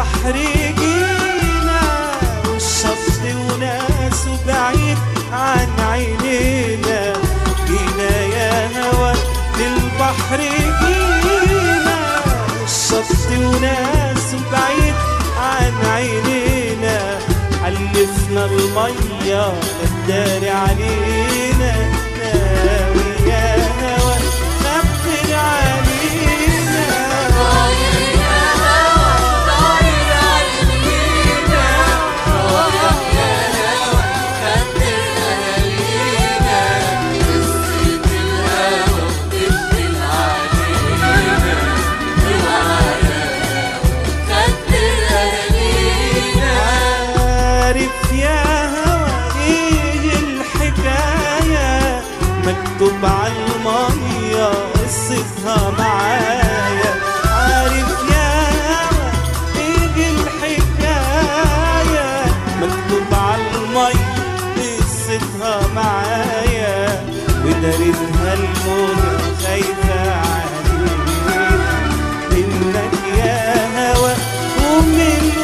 للبحر جينا والشط وناسه بعيد عن عينينا جينا يا هوا للبحر جينا والشط وناسه بعيد عن عينينا حلفنا المية الداري علينا ناوي يا هوا خبر علينا طاير يا هوا طاير علينا رايح يا هوا خدر أهالينا قصة الهوا بتقفل علينا اوعى يا هوا خدر أهالينا عارف يا هوا ايه الحكاية مكتوب على المية قصتها معايا عارف يا هوا ايه الحكاية مكتوب على المية قصتها معايا ودارتها الموجة خايفة علينا منك يا هوا ومن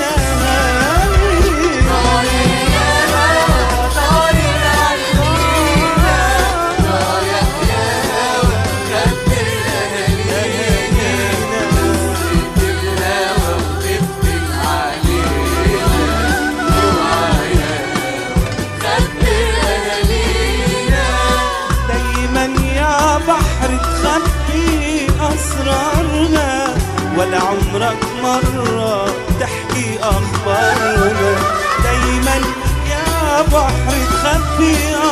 أهالينا طاير يا هوا طاير علينا رايح يا هوا خدر أهالينا قصة الهوا بتقفل علينا اوعى يا هوا خدر أهالينا دايما يا بحر تخبي أسرارنا ولا عمرك مرة تحكي أخبارنا دايما يا بحر تخبي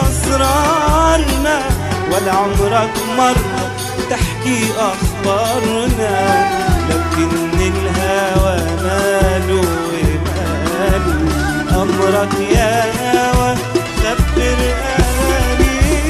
أسرارنا ولا عمرك مرة تحكي أخبارنا لكن الهوى ماله وماله أمرك يا هوى خبر أهالينا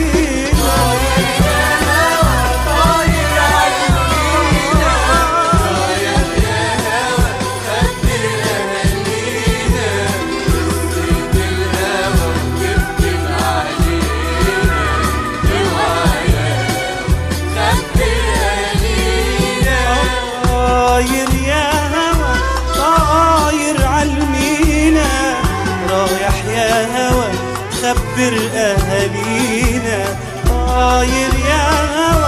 طاير علينا رايح يا هوا خدر أهالينا قصة الهوا بتقفل علينا اوعى يا هوا خدر أهالينا طاير يا هوا طاير عالمينا رايح يا هوا خبر أهالينا طاير يا هوا